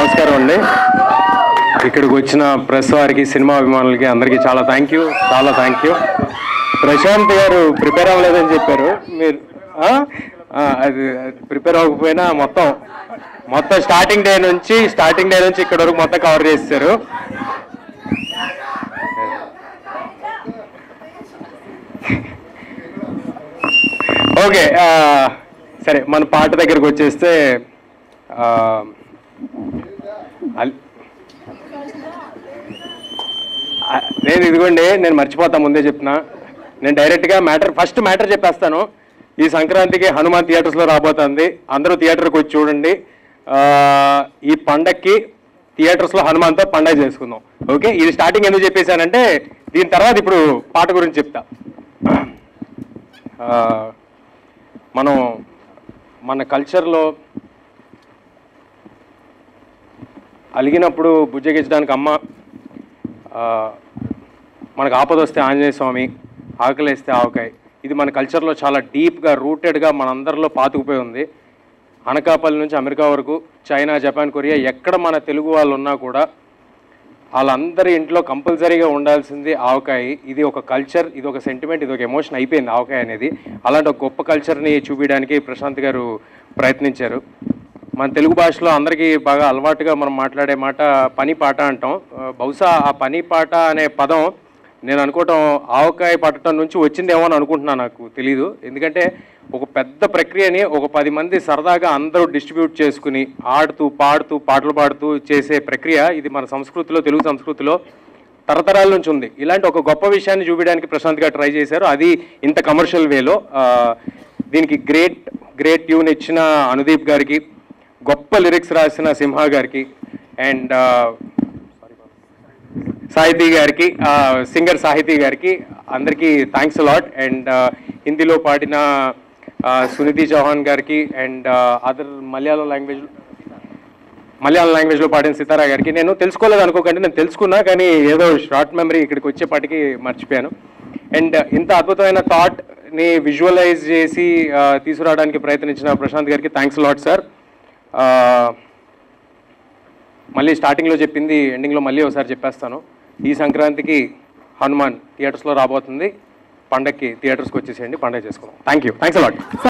నమస్కారం అండి ఇక్కడికి వచ్చిన ప్రెస్ వారికి సినిమా అభిమానులకి అందరికీ చాలా థ్యాంక్ యూ చాలా థ్యాంక్ యూ ప్రశాంత్ గారు ప్రిపేర్ అవ్వలేదని చెప్పారు మీరు ఆ? ఆ, అది ప్రిపేర్ అవ్వకపోయినా మొత్తం మొత్తం స్టార్టింగ్ డే నుంచి స్టార్టింగ్ డే నుంచి ఇక్కడ వరకు మొత్తం కవర్ చేస్తారు ఓకే ఆ, సరే మన పాట దగ్గరకు వచ్చేస్తే ఆ, అల్- ఆ, నేను ఇదిగోండి నేను మర్చిపోతా ముందే చెప్తున్నా నేను డైరెక్ట్గా మ్యాటర్ ఫస్ట్ మ్యాటర్ చెప్పేస్తాను ఈ సంక్రాంతికి హనుమాన్ థియేటర్స్లో రాబోతుంది అందరూ థియేటర్కి వచ్చి చూడండి ఆ, ఈ పండక్కి థియేటర్స్లో హనుమాన్తో పండగ చేసుకుందాం ఓకే ఇది స్టార్టింగ్ ఎందుకు చెప్పేశానంటే దీని తర్వాత ఇప్పుడు పాట గురించి చెప్తా ఆ, మనం మన కల్చర్లో అలిగినప్పుడు బుజ్జగించడానికి అమ్మ ఆ, మనకు ఆపద వస్తే ఆంజనేయ స్వామి ఆకలేస్తే ఆవకాయ ఇది మన కల్చర్లో చాలా డీప్గా రూటెడ్గా మనందరిలో పాతుకుపోయి ఉంది అనకాపల్లి నుంచి అమెరికా వరకు చైనా జపాన్ కొరియా ఎక్కడ మన తెలుగు వాళ్ళు ఉన్నా కూడా వాళ్ళందరి ఇంట్లో కంపల్సరీగా ఉండాల్సింది ఆవకాయ ఇది ఒక కల్చర్ ఇది ఒక సెంటిమెంట్ ఇది ఒక ఎమోషన్ అయిపోయింది ఆవకాయ అనేది అలాంటి ఒక గొప్ప కల్చర్ని చూపించడానికి ప్రశాంత్ గారు ప్రయత్నించారు మన తెలుగు భాషలో అందరికీ బాగా అలవాటుగా మనం మాట్లాడే మాట పని పాట అంటాం ఆ, బహుశా ఆ పని పాట అనే పదం నేను అనుకోవటం ఆవకాయ పట్టడం నుంచి వచ్చిందేమో అని అనుకుంటున్నాను నాకు తెలీదు ఎందుకంటే ఒక పెద్ద ప్రక్రియని ఒక పది మంది సరదాగా అందరూ డిస్ట్రిబ్యూట్ చేసుకుని ఆడుతూ పాడుతూ పాటలు పాడుతూ చేసే ప్రక్రియ ఇది మన సంస్కృతిలో తెలుగు సంస్కృతిలో తరతరాల నుంచి ఉంది ఇలాంటి ఒక గొప్ప విషయాన్ని చూపించడానికి ప్రశాంత్ గారు ట్రై చేశారు అది ఇంత కమర్షియల్ వేలో ఆ, దీనికి గ్రేట్ గ్రేట్ ట్యూన్ ఇచ్చిన అనుదీప్ గారికి గొప్ప లిరిక్స్ రాసిన సింహ గారికి అండ్ సాహితీ గారికి సింగర్ సాహితీ గారికి అందరికీ థ్యాంక్స్ లాట్ అండ్ హిందీలో పాడిన ఆ, సునిధి చౌహాన్ గారికి and other Malayalam language Malayalam లాంగ్వేజ్లో పాడిన సితారా గారికి నేను తెలుసుకోలేదు అనుకోకండి నేను తెలుసుకున్నా కానీ ఏదో షార్ట్ మెమరీ ఇక్కడికి వచ్చేపాటికి మర్చిపోయాను అండ్ ఇంత అద్భుతమైన థాట్ని విజువలైజ్ చేసి ఆ, తీసుకురావడానికి ప్రయత్నించిన ప్రశాంత్ గారికి థ్యాంక్స్ లాట్ సార్ మళ్ళీ స్టార్టింగ్లో చెప్పింది ఎండింగ్లో మళ్ళీ ఒకసారి చెప్పేస్తాను ఈ సంక్రాంతికి హనుమాన్ థియేటర్స్లో రాబోతుంది పండక్కి థియేటర్స్కి వచ్చేసేయండి పండగ చేసుకుందాం థ్యాంక్ యూ థ్యాంక్స్ అలాట్